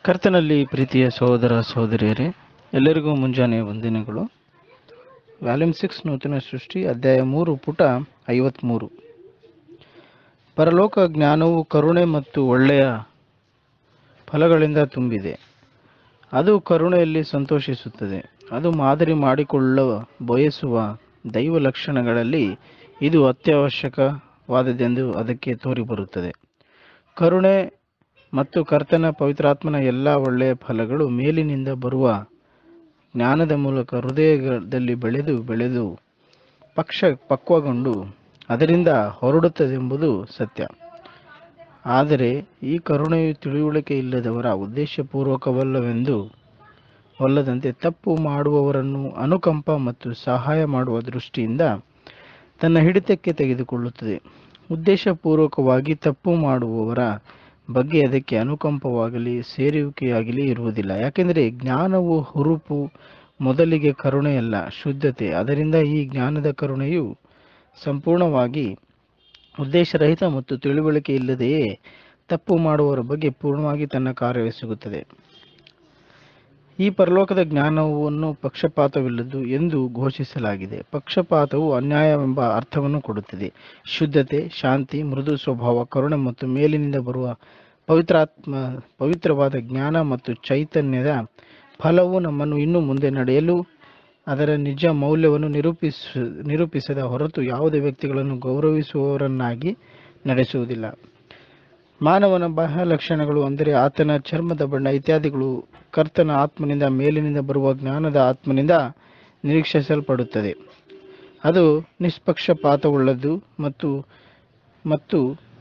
ಕರ್ತನಲ್ಲಿ ಪ್ರೀತಿಯ ಸಹೋದರ ಸಹೋದರಿಯರೇ ಎಲ್ಲರಿಗೂ ಮುಂಜಾನೆಯ ವಂದನೆಗಳು ವ್ಯಾಲ್ಯೂಮ್ ಸಿಕ್ಸ್ ನೂತನ ಸೃಷ್ಟಿ ಅಧ್ಯಾಯ ಮೂರು ಪುಟ ಐವತ್ತ್ಮೂರು ಪರಲೋಕ ಜ್ಞಾನವು ಕರುಣೆ ಮತ್ತು ಒಳ್ಳೆಯ ಫಲಗಳಿಂದ ತುಂಬಿದೆ ಅದು ಕರುಣೆಯಲ್ಲಿ ಸಂತೋಷಿಸುತ್ತದೆ ಅದು ಮಾದರಿ ಮಾಡಿಕೊಳ್ಳ ಬಯಸುವ ದೈವ ಲಕ್ಷಣಗಳಲ್ಲಿ ಇದು ಅತ್ಯವಶ್ಯಕವಾದದೆಂದು ಅದಕ್ಕೆ ತೋರಿಬರುತ್ತದೆ ಕರುಣೆ ಮತ್ತು ಕರ್ತನ ಪವಿತ್ರಾತ್ಮನ ಎಲ್ಲ ಒಳ್ಳೆಯ ಫಲಗಳು ಮೇಲಿನಿಂದ ಬರುವ ಜ್ಞಾನದ ಮೂಲಕ ಹೃದಯದಲ್ಲಿ ಬೆಳೆದು ಬೆಳೆದು ಪಕ್ಷ ಪಕ್ವಗೊಂಡು ಅದರಿಂದ ಹೊರಡುತ್ತದೆಂಬುದು ಸತ್ಯ ಆದರೆ ಈ ಕರುಣೆಯು ತಿಳುವಳಿಕೆ ಇಲ್ಲದವರ ಉದ್ದೇಶಪೂರ್ವಕವಲ್ಲವೆಂದು ವಲ್ಲದಂತೆ ತಪ್ಪು ಮಾಡುವವರನ್ನು ಅನುಕಂಪ ಮತ್ತು ಸಹಾಯ ಮಾಡುವ ದೃಷ್ಟಿಯಿಂದ ತನ್ನ ಹಿಡಿತಕ್ಕೆ ತೆಗೆದುಕೊಳ್ಳುತ್ತದೆ ಉದ್ದೇಶಪೂರ್ವಕವಾಗಿ ತಪ್ಪು ಮಾಡುವವರ ಬಗ್ಗೆ ಅದಕ್ಕೆ ಅನುಕಂಪವಾಗಲಿ ಸೇರುವಿಕೆಯಾಗಲಿ ಇರುವುದಿಲ್ಲ ಯಾಕೆಂದರೆ ಜ್ಞಾನವು ಹುರುಪು ಮೊದಲಿಗೆ ಕರುಣೆಯಲ್ಲ ಶುದ್ಧತೆ ಅದರಿಂದ ಈ ಜ್ಞಾನದ ಕರುಣೆಯು ಸಂಪೂರ್ಣವಾಗಿ ಉದ್ದೇಶರಹಿತ ಮತ್ತು ತಿಳುವಳಿಕೆ ಇಲ್ಲದೆಯೇ ತಪ್ಪು ಮಾಡುವವರ ಬಗ್ಗೆ ಪೂರ್ಣವಾಗಿ ತನ್ನ ಕಾರ್ಯವೆಸಗುತ್ತದೆ ಈ ಪರಲೋಕದ ಜ್ಞಾನವನ್ನು ಪಕ್ಷಪಾತವಿಲ್ಲದು ಎಂದು ಘೋಷಿಸಲಾಗಿದೆ ಪಕ್ಷಪಾತವು ಅನ್ಯಾಯವೆಂಬ ಅರ್ಥವನ್ನು ಕೊಡುತ್ತದೆ ಶುದ್ಧತೆ ಶಾಂತಿ ಮೃದು ಸ್ವಭಾವ ಕರುಣೆ ಮತ್ತು ಮೇಲಿನಿಂದ ಬರುವ ಪವಿತ್ರಾತ್ಮ ಪವಿತ್ರವಾದ ಜ್ಞಾನ ಮತ್ತು ಚೈತನ್ಯದ ಫಲವು ನಮ್ಮನ್ನು ಇನ್ನು ಮುಂದೆ ನಡೆಯಲು ಅದರ ನಿಜ ಮೌಲ್ಯವನ್ನು ನಿರೂಪಿಸ ನಿರೂಪಿಸದ ಹೊರತು ಯಾವುದೇ ವ್ಯಕ್ತಿಗಳನ್ನು ಗೌರವಿಸುವವರನ್ನಾಗಿ ನಡೆಸುವುದಿಲ್ಲ ಮಾನವನ ಬಾಹ್ಯ ಲಕ್ಷಣಗಳು ಅಂದರೆ ಆತನ ಚರ್ಮದ ಬಣ್ಣ ಇತ್ಯಾದಿಗಳು ಕರ್ತನ ಆತ್ಮನಿಂದ ಮೇಲಿನಿಂದ ಬರುವ ಜ್ಞಾನದ ಆತ್ಮನಿಂದ ನಿರೀಕ್ಷಿಸಲ್ಪಡುತ್ತದೆ ಅದು ನಿಷ್ಪಕ್ಷಪಾತವುಳ್ಳದ್ದು ಮತ್ತು ಮತ್ತು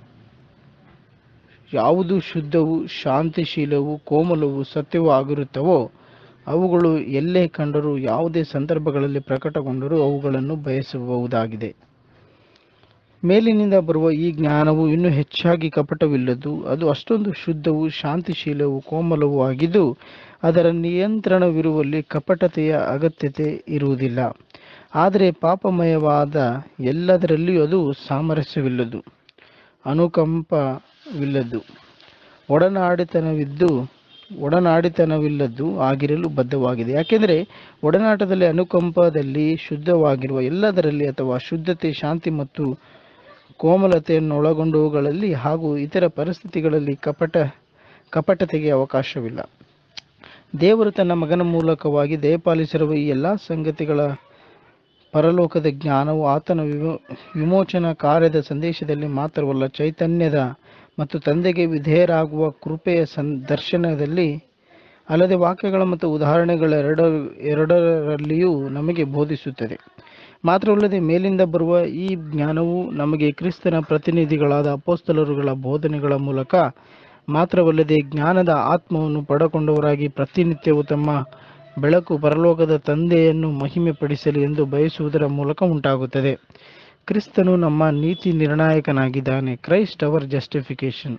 ಯಾವುದು ಶುದ್ಧವು ಶಾಂತಿಶೀಲವೂ ಕೋಮಲವೂ ಸತ್ಯವೂ ಆಗಿರುತ್ತವೋ ಅವುಗಳು ಎಲ್ಲೇ ಕಂಡರೂ ಯಾವುದೇ ಸಂದರ್ಭಗಳಲ್ಲಿ ಪ್ರಕಟಗೊಂಡರೂ ಅವುಗಳನ್ನು ಬಯಸಬಹುದಾಗಿದೆ ಮೇಲಿನಿಂದ ಬರುವ ಈ ಜ್ಞಾನವು ಇನ್ನೂ ಹೆಚ್ಚಾಗಿ ಕಪಟವಿಲ್ಲದು ಅದು ಅಷ್ಟೊಂದು ಶುದ್ಧವೂ ಶಾಂತಿಶೀಲವೂ ಕೋಮಲವೂ ಆಗಿದ್ದು ಅದರ ನಿಯಂತ್ರಣವಿರುವಲ್ಲಿ ಕಪಟತೆಯ ಅಗತ್ಯತೆ ಇರುವುದಿಲ್ಲ ಆದರೆ ಪಾಪಮಯವಾದ ಎಲ್ಲದರಲ್ಲಿಯೂ ಅದು ಸಾಮರಸ್ಯವಿಲ್ಲದು ಅನುಕಂಪವಿಲ್ಲದು ಒಡನಾಡಿತನವಿದ್ದು ಒಡನಾಡಿತನವಿಲ್ಲದ್ದು ಆಗಿರಲು ಬದ್ಧವಾಗಿದೆ ಯಾಕೆಂದರೆ ಒಡನಾಟದಲ್ಲಿ ಅನುಕಂಪದಲ್ಲಿ ಶುದ್ಧವಾಗಿರುವ ಎಲ್ಲದರಲ್ಲಿ ಅಥವಾ ಶುದ್ಧತೆ ಶಾಂತಿ ಮತ್ತು ಕೋಮಲತೆಯನ್ನು ಒಳಗೊಂಡವುಗಳಲ್ಲಿ ಹಾಗೂ ಇತರ ಪರಿಸ್ಥಿತಿಗಳಲ್ಲಿ ಕಪಟ ಕಪಟತೆಗೆ ಅವಕಾಶವಿಲ್ಲ ದೇವರು ತನ್ನ ಮಗನ ಮೂಲಕವಾಗಿ ದಯಪಾಲಿಸಿರುವ ಈ ಎಲ್ಲ ಸಂಗತಿಗಳ ಪರಲೋಕದ ಜ್ಞಾನವು ಆತನ ವಿಮೋ ವಿಮೋಚನಾ ಕಾರ್ಯದ ಸಂದೇಶದಲ್ಲಿ ಮಾತ್ರವಲ್ಲ ಚೈತನ್ಯದ ಮತ್ತು ತಂದೆಗೆ ವಿಧೇಯರಾಗುವ ಕೃಪೆಯ ಸಂ ದರ್ಶನದಲ್ಲಿ ಅಲ್ಲದೆ ವಾಕ್ಯಗಳ ಮತ್ತು ಉದಾಹರಣೆಗಳೆರಡ ಎರಡರಲ್ಲಿಯೂ ನಮಗೆ ಬೋಧಿಸುತ್ತದೆ ಮಾತ್ರವಲ್ಲದೆ ಮೇಲಿಂದ ಬರುವ ಈ ಜ್ಞಾನವು ನಮಗೆ ಕ್ರಿಸ್ತನ ಪ್ರತಿನಿಧಿಗಳಾದ ಅಪೋಸ್ತಲರುಗಳ ಬೋಧನೆಗಳ ಮೂಲಕ ಮಾತ್ರವಲ್ಲದೆ ಜ್ಞಾನದ ಆತ್ಮವನ್ನು ಪಡಕೊಂಡವರಾಗಿ ಪ್ರತಿನಿತ್ಯವೂ ತಮ್ಮ ಬೆಳಕು ಪರಲೋಕದ ತಂದೆಯನ್ನು ಮಹಿಮೆ ಪಡಿಸಲಿ ಎಂದು ಬಯಸುವುದರ ಮೂಲಕ ಉಂಟಾಗುತ್ತದೆ ಕ್ರಿಸ್ತನು ನಮ್ಮ ನೀತಿ ನಿರ್ಣಾಯಕನಾಗಿದ್ದಾನೆ ಕ್ರೈಸ್ಟ್ ಅವರ್ ಜಸ್ಟಿಫಿಕೇಶನ್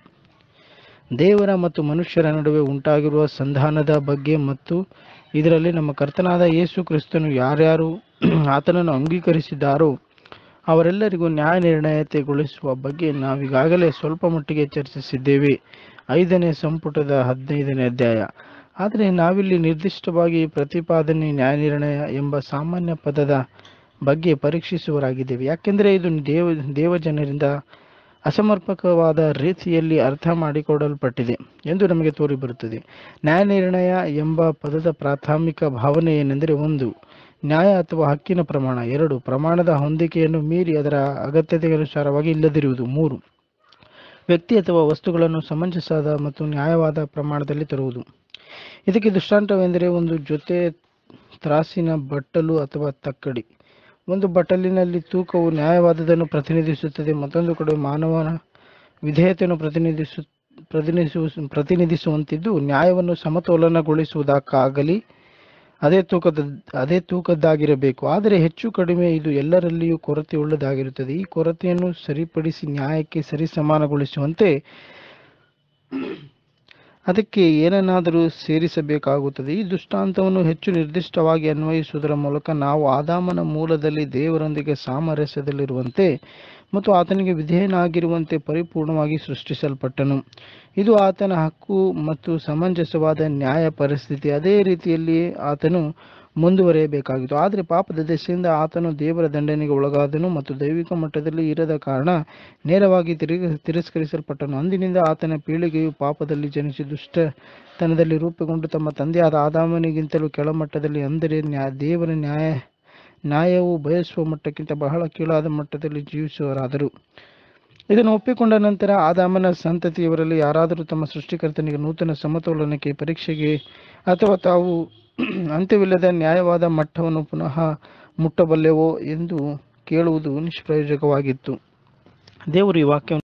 ದೇವರ ಮತ್ತು ಮನುಷ್ಯರ ನಡುವೆ ಉಂಟಾಗಿರುವ ಸಂಧಾನದ ಬಗ್ಗೆ ಮತ್ತು ಇದರಲ್ಲಿ ನಮ್ಮ ಕರ್ತನಾದ ಯೇಸು ಕ್ರಿಸ್ತನು ಯಾರ್ಯಾರು ಆತನನ್ನು ಅಂಗೀಕರಿಸಿದ್ದಾರೋ ಅವರೆಲ್ಲರಿಗೂ ನ್ಯಾಯ ನಿರ್ಣಯತೆಗೊಳಿಸುವ ಬಗ್ಗೆ ನಾವೀಗಾಗಲೇ ಸ್ವಲ್ಪ ಮಟ್ಟಿಗೆ ಚರ್ಚಿಸಿದ್ದೇವೆ ಐದನೇ ಸಂಪುಟದ ಹದಿನೈದನೇ ಅಧ್ಯಾಯ ಆದರೆ ನಾವಿಲ್ಲಿ ನಿರ್ದಿಷ್ಟವಾಗಿ ಪ್ರತಿಪಾದನೆ ನ್ಯಾಯ ನಿರ್ಣಯ ಎಂಬ ಸಾಮಾನ್ಯ ಪದದ ಬಗ್ಗೆ ಪರೀಕ್ಷಿಸುವರಾಗಿದ್ದೇವೆ ಯಾಕೆಂದರೆ ಇದು ದೇವ ದೇವಜನರಿಂದ ಅಸಮರ್ಪಕವಾದ ರೀತಿಯಲ್ಲಿ ಅರ್ಥ ಮಾಡಿಕೊಡಲ್ಪಟ್ಟಿದೆ ಎಂದು ನಮಗೆ ತೋರಿಬರುತ್ತದೆ ನ್ಯಾಯ ನಿರ್ಣಯ ಎಂಬ ಪದದ ಪ್ರಾಥಮಿಕ ಭಾವನೆ ಏನೆಂದರೆ ಒಂದು ನ್ಯಾಯ ಅಥವಾ ಹಕ್ಕಿನ ಪ್ರಮಾಣ ಎರಡು ಪ್ರಮಾಣದ ಹೊಂದಿಕೆಯನ್ನು ಮೀರಿ ಅದರ ಅಗತ್ಯತೆಗನುಸಾರವಾಗಿ ಇಲ್ಲದಿರುವುದು ಮೂರು ವ್ಯಕ್ತಿ ಅಥವಾ ವಸ್ತುಗಳನ್ನು ಸಮಂಜಸವಾದ ಮತ್ತು ನ್ಯಾಯವಾದ ಪ್ರಮಾಣದಲ್ಲಿ ತರುವುದು ಇದಕ್ಕೆ ದೃಷ್ಟಾಂತವೆಂದರೆ ಒಂದು ಜೊತೆ ತ್ರಾಸಿನ ಬಟ್ಟಲು ಅಥವಾ ತಕ್ಕಡಿ ಒಂದು ಬಟ್ಟಲಿನಲ್ಲಿ ತೂಕವು ನ್ಯಾಯವಾದದನ್ನು ಪ್ರತಿನಿಧಿಸುತ್ತದೆ ಮತ್ತೊಂದು ಕಡೆ ಮಾನವನ ವಿಧೇಯತೆಯನ್ನು ಪ್ರತಿನಿಧಿಸು ಪ್ರತಿನಿಧಿಸು ಪ್ರತಿನಿಧಿಸುವಂತಿದ್ದು ನ್ಯಾಯವನ್ನು ಸಮತೋಲನಗೊಳಿಸುವುದಕ್ಕಾಗಲಿ ಅದೇ ತೂಕದ ಅದೇ ತೂಕದ್ದಾಗಿರಬೇಕು ಆದರೆ ಹೆಚ್ಚು ಕಡಿಮೆ ಇದು ಎಲ್ಲರಲ್ಲಿಯೂ ಕೊರತೆಯುಳ್ಳದಾಗಿರುತ್ತದೆ ಈ ಕೊರತೆಯನ್ನು ಸರಿಪಡಿಸಿ ನ್ಯಾಯಕ್ಕೆ ಸರಿಸಮಾನಗೊಳಿಸುವಂತೆ ಅದಕ್ಕೆ ಏನನ್ನಾದರೂ ಸೇರಿಸಬೇಕಾಗುತ್ತದೆ ಈ ದೃಷ್ಟಾಂತವನ್ನು ಹೆಚ್ಚು ನಿರ್ದಿಷ್ಟವಾಗಿ ಅನ್ವಯಿಸುವುದರ ಮೂಲಕ ನಾವು ಆದಾಮನ ಮೂಲದಲ್ಲಿ ದೇವರೊಂದಿಗೆ ಸಾಮರಸ್ಯದಲ್ಲಿರುವಂತೆ ಮತ್ತು ಆತನಿಗೆ ವಿಧೇಯನಾಗಿರುವಂತೆ ಪರಿಪೂರ್ಣವಾಗಿ ಸೃಷ್ಟಿಸಲ್ಪಟ್ಟನು ಇದು ಆತನ ಹಕ್ಕು ಮತ್ತು ಸಮಂಜಸವಾದ ನ್ಯಾಯ ಪರಿಸ್ಥಿತಿ ಅದೇ ರೀತಿಯಲ್ಲಿ ಆತನು ಮುಂದುವರಿಯಬೇಕಾಗಿತ್ತು ಆದರೆ ಪಾಪದ ದೆಸೆಯಿಂದ ಆತನು ದೇವರ ದಂಡನೆಗೆ ಒಳಗಾದನು ಮತ್ತು ದೈವಿಕ ಮಟ್ಟದಲ್ಲಿ ಇರದ ಕಾರಣ ನೇರವಾಗಿ ತಿರುಗಿ ತಿರಸ್ಕರಿಸಲ್ಪಟ್ಟನು ಅಂದಿನಿಂದ ಆತನ ಪೀಳಿಗೆಯು ಪಾಪದಲ್ಲಿ ಜನಿಸಿ ದುಷ್ಟತನದಲ್ಲಿ ರೂಪುಗೊಂಡು ತಮ್ಮ ತಂದೆಯಾದ ಆದಾಮನಿಗಿಂತಲೂ ಕೆಳಮಟ್ಟದಲ್ಲಿ ಅಂದರೆ ನ್ಯಾ ದೇವರ ನ್ಯಾಯ ನ್ಯಾಯವು ಬಯಸುವ ಮಟ್ಟಕ್ಕಿಂತ ಬಹಳ ಕೀಳಾದ ಮಟ್ಟದಲ್ಲಿ ಜೀವಿಸುವರಾದರು ಇದನ್ನು ಒಪ್ಪಿಕೊಂಡ ನಂತರ ಆದಾಮನ ಸಂತತಿಯವರಲ್ಲಿ ಯಾರಾದರೂ ತಮ್ಮ ಸೃಷ್ಟಿಕರ್ತನಿಗೆ ನೂತನ ಸಮತೋಲನಕ್ಕೆ ಪರೀಕ್ಷೆಗೆ ಅಥವಾ ತಾವು ಅಂತ್ಯವಿಲ್ಲದ ನ್ಯಾಯವಾದ ಮಟ್ಟವನ್ನು ಪುನಃ ಮುಟ್ಟಬಲ್ಲೆವೋ ಎಂದು ಕೇಳುವುದು ನಿಷ್ಪ್ರಯೋಜಕವಾಗಿತ್ತು ದೇವರು ಈ ವಾಕ್ಯವನ್ನು